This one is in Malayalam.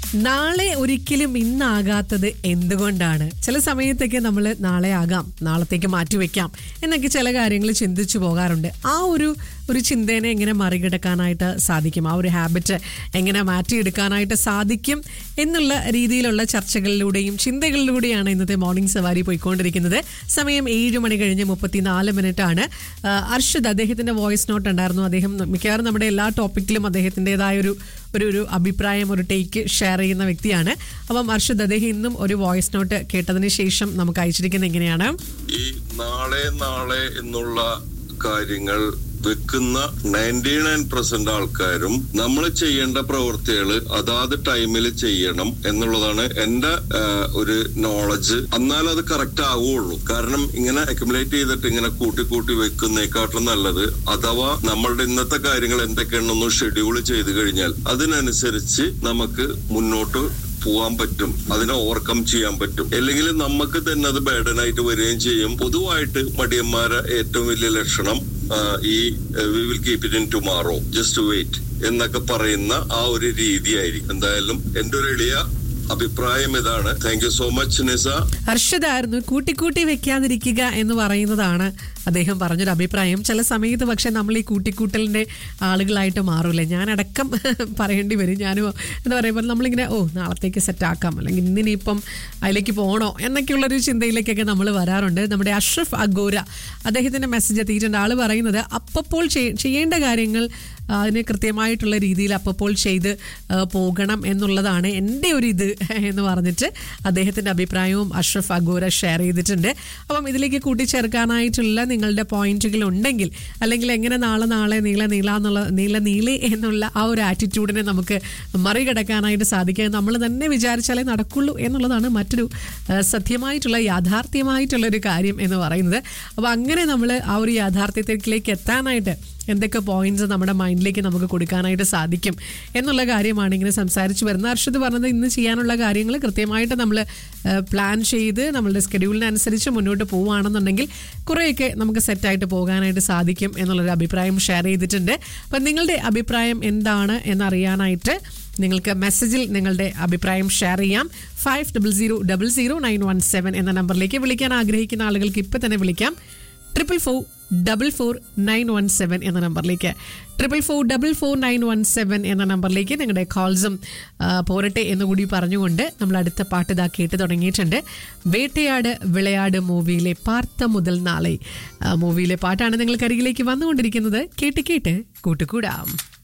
നാളെ ഒരിക്കലും ഇന്നാകാത്തത് എന്തുകൊണ്ടാണ് ചില സമയത്തൊക്കെ നമ്മൾ നാളെ ആകാം നാളത്തേക്ക് മാറ്റിവെക്കാം എന്നൊക്കെ ചില കാര്യങ്ങൾ ചിന്തിച്ചു പോകാറുണ്ട് ആ ഒരു ഒരു ചിന്തേനെ എങ്ങനെ മറികടക്കാനായിട്ട് സാധിക്കും ആ ഒരു ഹാബിറ്റ് എങ്ങനെ മാറ്റിയെടുക്കാനായിട്ട് സാധിക്കും എന്നുള്ള രീതിയിലുള്ള ചർച്ചകളിലൂടെയും ചിന്തകളിലൂടെയാണ് ഇന്നത്തെ മോർണിംഗ് സവാരി പോയിക്കൊണ്ടിരിക്കുന്നത് സമയം ഏഴ് മണി കഴിഞ്ഞ് മുപ്പത്തിനാല് മിനിറ്റ് ആണ് ആ, അർഷദ് അദ്ദേഹത്തിന്റെ വോയിസ് നോട്ട് ഉണ്ടായിരുന്നു അദ്ദേഹം മിക്കവാറും നമ്മുടെ എല്ലാ ടോപ്പിക്കിലും അദ്ദേഹത്തിൻ്റെതായ ഒരു ഒരു ഒരു അഭിപ്രായം ഒരു ടേക്ക് ഷെയർ ചെയ്യുന്ന വ്യക്തിയാണ് അപ്പം അർഷദ് അദ്ദേഹം ഇന്നും ഒരു വോയിസ് നോട്ട് കേട്ടതിന് ശേഷം നമുക്ക് അയച്ചിരിക്കുന്നത് എങ്ങനെയാണ് ഈ നാളെ നാളെ എന്നുള്ള കാര്യങ്ങൾ വെക്കുന്ന നയൻറ്റി നയൻ പെർസെന്റ് ആൾക്കാരും നമ്മൾ ചെയ്യേണ്ട പ്രവൃത്തികൾ അതാത് ടൈമിൽ ചെയ്യണം എന്നുള്ളതാണ് എന്റെ ആ, ഒരു നോളജ് എന്നാലും അത് കറക്റ്റ് ആവുള്ളൂ കാരണം ഇങ്ങനെ അക്യുമുലേറ്റ് ചെയ്തിട്ട് ഇങ്ങനെ കൂട്ടി കൂട്ടി വെക്കുന്നേക്കാട്ടും നല്ലത് അഥവാ നമ്മളുടെ ഇന്നത്തെ കാര്യങ്ങൾ എന്തൊക്കെയാണെന്നൊന്ന് ഷെഡ്യൂൾ ചെയ്ത് കഴിഞ്ഞാൽ അതിനനുസരിച്ച് നമുക്ക് മുന്നോട്ട് പോവാൻ പറ്റും അതിനെ ഓവർകം ചെയ്യാൻ പറ്റും അല്ലെങ്കിൽ നമുക്ക് തന്നെ അത് ബേഡനായിട്ട് വരികയും ചെയ്യും പൊതുവായിട്ട് മടിയന്മാരെ ഏറ്റവും വലിയ ലക്ഷണം ആ, ഈ we will keep it in tomorrow just wait എന്നൊക്കെ പറയുന്ന ആ ഒരു രീതിയായിരിക്കും എന്തായാലും എന്റെ ഒരു എളിയ അഭിപ്രായം ഇതാണ് thank you so much Nisa ഹർഷദായിരുന്നു കൂട്ടിക്കൂട്ടി വെക്കാതിരിക്കുക എന്ന് പറയുന്നതാണ് അദ്ദേഹം പറഞ്ഞൊരു അഭിപ്രായം ചില സമയത്ത് പക്ഷെ നമ്മൾ ഈ കൂട്ടിക്കൂട്ടലിന്റെ ആളുകളായിട്ട് മാറൂലേ ഞാനടക്കം പറയേണ്ടി വരും ഞാനും എന്താ പറയുമ്പോൾ നമ്മളിങ്ങനെ ഓ നാളത്തേക്ക് സെറ്റ് ആക്കാം അല്ലെങ്കിൽ ഇന്നിനിപ്പം അതിലേക്ക് പോകണോ എന്നൊക്കെയുള്ളൊരു ചിന്തയിലേക്കൊക്കെ നമ്മൾ വരാറുണ്ട് നമ്മുടെ അഷ്റഫ് അഗോര അദ്ദേഹത്തിന്റെ മെസ്സേജ് എത്തിയിട്ടുണ്ട് ആള് പറയുന്നത് അപ്പപ്പോൾ ചെയ്- ചെയ്യേണ്ട കാര്യങ്ങൾ ആ, അതിന് കൃത്യമായിട്ടുള്ള രീതിയിൽ അപ്പപ്പോൾ ചെയ്ത് ആ, പോകണം എന്നുള്ളതാണ് എൻ്റെ ഒരു ഇത് എന്ന് പറഞ്ഞിട്ട് അദ്ദേഹത്തിൻ്റെ അഭിപ്രായവും അഷ്റഫ് അഗോര ഷെയർ ചെയ്തിട്ടുണ്ട് അപ്പം ഇതിലേക്ക് കൂട്ടിച്ചേർക്കാനായിട്ടുള്ള നിങ്ങളുടെ പോയിന്റുകൾ ഉണ്ടെങ്കിൽ അല്ലെങ്കിൽ എങ്ങനെ നാളെ നാളെ നീള നീള എന്നുള്ള നീള നീളെ എന്നുള്ള ആ ഒരു ആറ്റിറ്റ്യൂഡിനെ നമുക്ക് മറികടക്കാനായിട്ട് സാധിക്കുക നമ്മൾ തന്നെ വിചാരിച്ചാലേ നടക്കുള്ളൂ എന്നുള്ളതാണ് മറ്റൊരു ആ, സത്യമായിട്ടുള്ള യാഥാർത്ഥ്യമായിട്ടുള്ള ഒരു കാര്യം എന്ന് പറയുന്നത് അപ്പോൾ അങ്ങനെ നമ്മൾ ആ ഒരു യാഥാർത്ഥ്യത്തിലേക്ക് എത്താനായിട്ട് എന്തൊക്കെ പോയിന്റ്സ് നമ്മുടെ മൈൻഡിലേക്ക് നമുക്ക് കൊടുക്കാനായിട്ട് സാധിക്കും എന്നുള്ള കാര്യമാണ് ഇങ്ങനെ സംസാരിച്ച് വരുന്നത് അർഷദ് പറഞ്ഞത് ഇന്ന് ചെയ്യാനുള്ള കാര്യങ്ങൾ കൃത്യമായിട്ട് നമ്മൾ പ്ലാൻ ചെയ്ത് നമ്മളുടെ സ്കെഡ്യൂളിനനുസരിച്ച് മുന്നോട്ട് പോവുകയാണെന്നുണ്ടെങ്കിൽ കുറേയൊക്കെ നമുക്ക് സെറ്റായിട്ട് പോകാനായിട്ട് സാധിക്കും എന്നുള്ളൊരു അഭിപ്രായം ഷെയർ ചെയ്തിട്ടുണ്ട് അപ്പം നിങ്ങളുടെ അഭിപ്രായം എന്താണ് എന്നറിയാനായിട്ട് നിങ്ങൾക്ക് മെസ്സേജിൽ നിങ്ങളുടെ അഭിപ്രായം ഷെയർ ചെയ്യാം five double zero double zero nine one seven എന്ന നമ്പറിലേക്ക് വിളിക്കാൻ ആഗ്രഹിക്കുന്ന ആളുകൾക്ക് ഇപ്പം തന്നെ വിളിക്കാം triple four double four nine one seven എന്ന നമ്പറിലേക്ക് triple four double four nine one seven എന്ന നമ്പറിലേക്ക് നിങ്ങളുടെ കോൾസും പോരട്ടെ എന്നുകൂടി പറഞ്ഞുകൊണ്ട് നമ്മൾ അടുത്ത പാട്ട് ഇതാ കേട്ട് തുടങ്ങിയിട്ടുണ്ട് വേട്ടയാട് വിളയാട് മൂവിയിലെ പാർത്ത മുതൽ നാളെ ആ, മൂവിയിലെ പാട്ടാണ് നിങ്ങൾക്ക് അരികിലേക്ക് വന്നുകൊണ്ടിരിക്കുന്നത് കേട്ട് കേട്ട് കൂട്ടുകൂടാം